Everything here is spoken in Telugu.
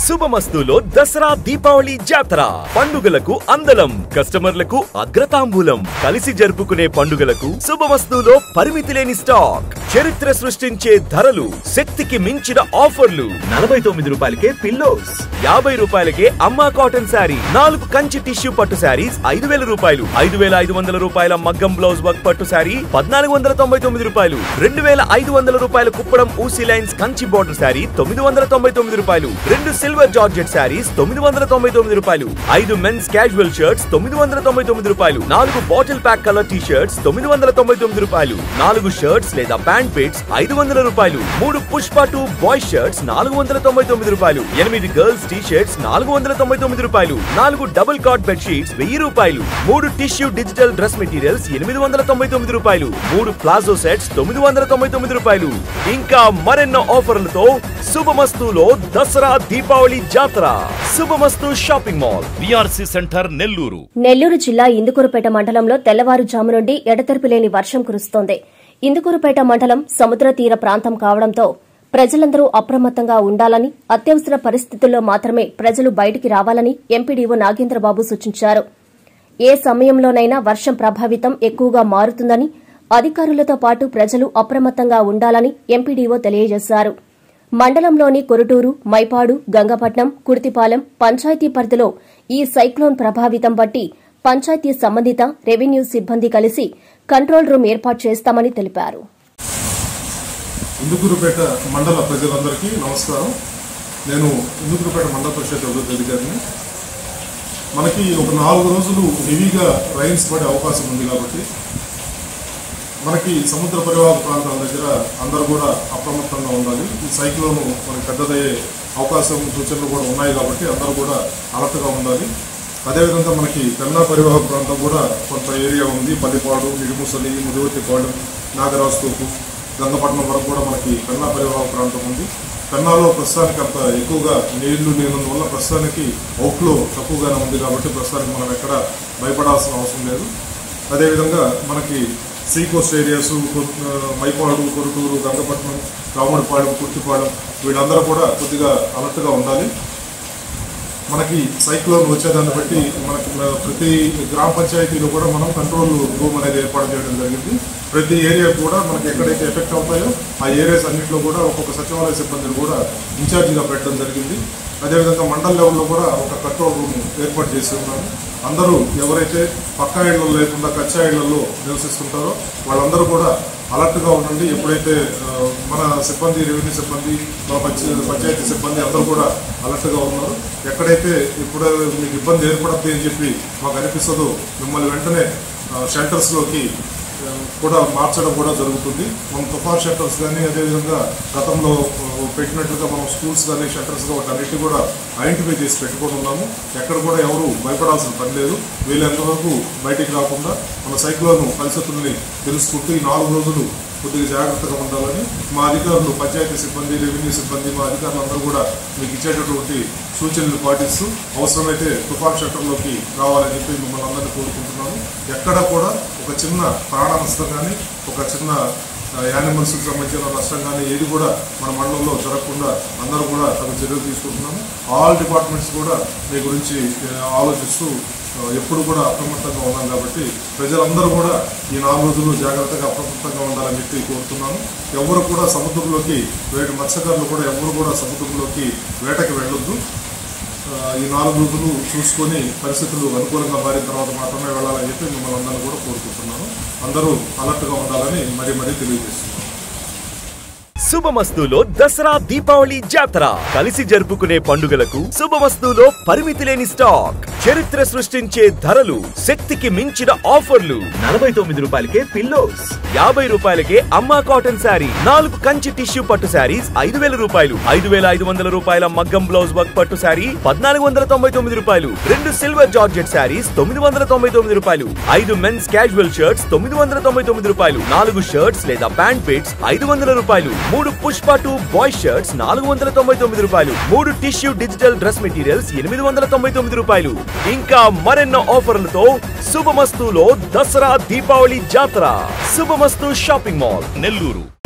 శుభమస్తులో దసరా దీపావళి జాతర పండుగలకు అందలం కస్టమర్లకు అగ్రతాంబూలం కలిసి జరుపుకునే పండుగలకు శుభమస్తులో పరిమితి లేని స్టాక్ చరిత్ర సృష్టించే ధరలు శక్తికి మించిన ఆఫర్లు నలభై తొమ్మిది రూపాయలకే పిల్లోస్ యాభై రూపాయలకే అమ్మా కాటన్ శారీ నాలుగు కంచి టిష్యూ పట్టు శారీస్ ఐదు వేల రూపాయలు ఐదు వేల ఐదు వందల రూపాయల మగ్గం బ్లౌజ్ వర్క్ పట్టు శారీ పద్నాలుగు వందల తొంభై తొమ్మిది రూపాయలు రెండు వేల ఐదు వందల రూపాయల కుప్పడం ఊసీ లైన్స్ కంచి బోర్డర్ శారీ తొమ్మిది వందల తొంభై తొమ్మిది రూపాయలు రెండు సిల్వర్ జార్జెట్ శారీస్ తొమ్మిది వందల తొంభై తొమ్మిది రూపాయలు ఐదు మెన్స్ క్యాజువల్ షర్ట్స్ తొమ్మిది వందల తొంభై తొమ్మిది రూపాయలు నాలుగు bottle pack colour T shirts తొమ్మిది వందల తొంభై తొమ్మిది రూపాయలు నాలుగు షర్ట్స్ లేదా ప్యాంట్ పిట్స్ ఐదు వందల రూపాయలు మూడు పుష్ప టూ బాయ్ షర్ట్స్ నాలుగు వందల తొంభై తొమ్మిది రూపాయలు ఎనిమిది గర్ల్స్ టీ షర్ట్స్ నాలుగు వందల తొంభై తొమ్మిది రూపాయలు నాలుగు డబుల్ కాట్ బెడ్ షీట్స్ వెయ్యి రూపాయలు మూడు టిష్యూ డిజిటల్ డ్రెస్ మెటీరియల్స్ ఎనిమిది వందల తొంభై తొమ్మిది రూపాయలు మూడు ప్లాజో సెట్స్ తొమ్మిది వందల తొంభై తొమ్మిది రూపాయలు ఇంకా మరెన్నో ఆఫర్లతో శుభమస్తులో దసరా దీపావళి జాతర Shubhamastu shopping mall VRC centre Nellore Nellore జిల్లా ఇందుకూరుపేట మండలంలో తెల్లవారుజాము నుండి ఎడతెరిపి లేని వర్షం కురుస్తోంది ఇందుకూరుపేట మండలం సముద్ర తీర ప్రాంతం కావడంతో ప్రజలందరూ అప్రమత్తంగా ఉండాలని అత్యవసర పరిస్థితుల్లో మాత్రమే ప్రజలు బయటికి రావాలని ఎంపీడీఓ నాగేంద్రబాబు సూచించారు ఏ సమయంలోనైనా వర్షం ప్రభావితం ఎక్కువగా మారుతుందని అధికారులతో పాటు ప్రజలు అప్రమత్తంగా ఉండాలని ఎంపీడీఓ తెలియజేశారు మండలంలోని కొరుటూరు మైపాడు గంగపట్నం కుర్తిపాలెం పంచాయతీ పరిధిలో ఈ సైక్లోన్ ప్రభావితం బట్టి పంచాయతీ సంబంధిత రెవెన్యూ సిబ్బంది కలిసి కంట్రోల్ రూమ్ ఏర్పాటు చేస్తామని తెలిపారు ఇందుకూరుపేట మండల ప్రజలందరికీ నమస్కారం నేను ఇందుకూరుపేట మండల పరిషత్ అభివృద్ధి అధికారిని మనకి ఒక నాలుగు రోజులు హెవీగా రైన్స్ పడే అవకాశం ఉంది కాబట్టి మనకి సముద్ర పరివాహక ప్రాంతాల దగ్గర అందరూ కూడా అప్రమత్తంగా ఉండాలి ఈ సైక్లోన్ మనకి పెద్దదయ్యే అవకాశం సూచనలు కూడా ఉన్నాయి కాబట్టి అందరూ కూడా అలర్ట్గా ఉండాలి అదేవిధంగా మనకి పెన్నా పరివాహక ప్రాంతం కూడా కొంత ఏరియా ఉంది పల్లిపాడు నిడుముసలి ముదివర్తిపాడు నాగరాజుతోపు గంగపట్నం వరకు కూడా మనకి పెన్నా పరివాహక ప్రాంతం ఉంది పెన్నాలో ప్రస్తుతానికి అంత ఎక్కువగా నీళ్లు లేనందువల్ల ప్రస్తుతానికి అవుట్లో తక్కువగానే ఉంది కాబట్టి ప్రస్తుతానికి మనం ఎక్కడ భయపడాల్సిన అవసరం లేదు అదేవిధంగా మనకి సీ కోస్ట్ ఏరియాస్ కొ- ఆ, మైపాడు కొరుటూరు గంగపట్నం రాముడిపాలెం కుర్తిపాలెం వీళ్ళందరూ కూడా కొద్దిగా అలర్ట్గా ఉండాలి మనకి సైక్లోన్ వచ్చేదాన్ని బట్టి మనకి మ- ప్రతి గ్రామ పంచాయతీలో కూడా మనం కంట్రోల్ రూమ్ అనేది ఏర్పాటు చేయడం జరిగింది ప్రతి ఏరియా కూడా మనకి ఎక్కడైతే ఎఫెక్ట్ అవుతాయో ఆ ఏరియాస్ అన్నింటిలో కూడా ఒక్కొక్క సచివాలయ సిబ్బందిని కూడా ఇన్ఛార్జిగా పెట్టడం జరిగింది అదేవిధంగా మండల లెవెల్లో కూడా ఒక కంట్రోల్ రూమ్ ఏర్పాటు చేసి ఉన్నాము అందరూ ఎవరైతే పక్కా ఇళ్లలో లేకుండా కచ్చా ఇళ్లలో నివసిస్తుంటారో వాళ్ళందరూ కూడా అలర్ట్గా ఉండండి ఎప్పుడైతే ఆ, మన సిబ్బంది రెవెన్యూ సిబ్బంది మన పంచ పంచాయతీ సిబ్బంది అందరూ కూడా అలర్ట్గా ఉన్నారు ఎక్కడైతే ఇప్పుడు మీకు ఇబ్బంది ఏర్పడద్ది అని చెప్పి మాకు అనిపిస్తుందో మిమ్మల్ని వెంటనే షెల్టర్స్లోకి ఆ, కూడా మార్చడం కూడా జరుగుతుంది మనం తుఫాన్ షెల్టర్స్ కానీ అదేవిధంగా గతంలో ఆ, పెట్టినట్లుగా మనం స్కూల్స్ కానీ షెల్టర్స్గా వాటన్నిటి కూడా ఐడెంటిఫై చేసి పెట్టుకొని ఉన్నాము ఎక్కడ కూడా ఎవరు భయపడాల్సిన పని లేదు వీళ్ళెంతవరకు బయటికి రాకుండా మన సైక్లోన్ పరిస్థితుల్ని తెలుసుకుంటూ ఈ నాలుగు రోజులు కొద్దిగా జాగ్రత్తగా ఉండాలని మా అధికారులు పంచాయతీ సిబ్బంది రెవెన్యూ సిబ్బంది మా అధికారులు అందరూ కూడా మీకు ఇచ్చేటటువంటి సూచనలు పాటిస్తూ అవసరమైతే తుఫాన్ షెల్టర్లోకి రావాలని చెప్పి మిమ్మల్ని అందరినీ కోరుకుంటున్నాను ఎక్కడ కూడా ఒక చిన్న ప్రాణ నష్టం కానీ ఒక చిన్న యానిమల్స్కి సంబంధించిన నష్టం కానీ ఏది కూడా మన మండలంలో జరగకుండా అందరూ కూడా తగు చర్యలు తీసుకుంటున్నాము ఆల్ డిపార్ట్మెంట్స్ కూడా మీ గురించి ఆ, ఆలోచిస్తూ ఆ, ఎప్పుడు కూడా అప్రమత్తంగా ఉన్నాం కాబట్టి ప్రజలందరూ కూడా ఈ నాలుగు రోజులు జాగ్రత్తగా అప్రమత్తంగా ఉండాలని చెప్పి కోరుతున్నాను ఎవరు కూడా సముద్రంలోకి వేటి మత్స్యకారులు కూడా ఎవరు కూడా సముద్రంలోకి వేటకి వెళ్ళొద్దు ఆ, ఈ నాలుగు రోజులు చూసుకొని పరిస్థితులు అనుకూలంగా మారిన తర్వాత మాత్రమే వెళ్ళాలని చెప్పి మిమ్మల్ని అందరూ కూడా కోరుకుంటున్నాను అందరూ అలర్ట్గా ఉండాలని మరీ మరీ తెలియజేస్తున్నాను శుభమస్తులో దసరా దీపావళి జాతర కలిసి జరుపుకునే పండుగలకు శుభమస్తులో పరిమితి లేని స్టాక్ చరిత్ర సృష్టించే ధరలు శక్తికి మించిన ఆఫర్లు నలభై తొమ్మిది రూపాయలకే పిల్లోస్ యాభై రూపాయలకే అమ్మా కాటన్ శారీ నాలుగు కంచి టిష్యూ పట్టు శారీస్ ఐదు వేల రూపాయలు ఐదు వేల ఐదు వందల రూపాయల మగ్గం బ్లౌజ్ వర్క్ పట్టు శారీ పద్నాలుగు వందల తొంభై తొమ్మిది రూపాయలు రెండు సిల్వర్ జార్జెట్ శారీస్ తొమ్మిది వందల తొంభై తొమ్మిది రూపాయలు ఐదు మెన్స్ క్యాజువల్ షర్ట్స్ తొమ్మిది వందల తొంభై తొమ్మిది రూపాయలు నాలుగు షర్ట్స్ లేదా ప్యాంట్ పిట్స్ ఐదు వందల రూపాయలు మూడు పుష్ప టూ బాయ్ షర్ట్స్ నాలుగు వందల తొంభై తొమ్మిది రూపాయలు మూడు టిష్యూ డిజిటల్ డ్రెస్ మెటీరియల్స్ ఎనిమిది వందల తొంభై తొమ్మిది రూపాయలు ఇంకా మరెన్నో ఆఫర్లతో శుభమస్తులో దసరా దీపావళి జాతర శుభమస్తు షాపింగ్ మాల్ నెల్లూరు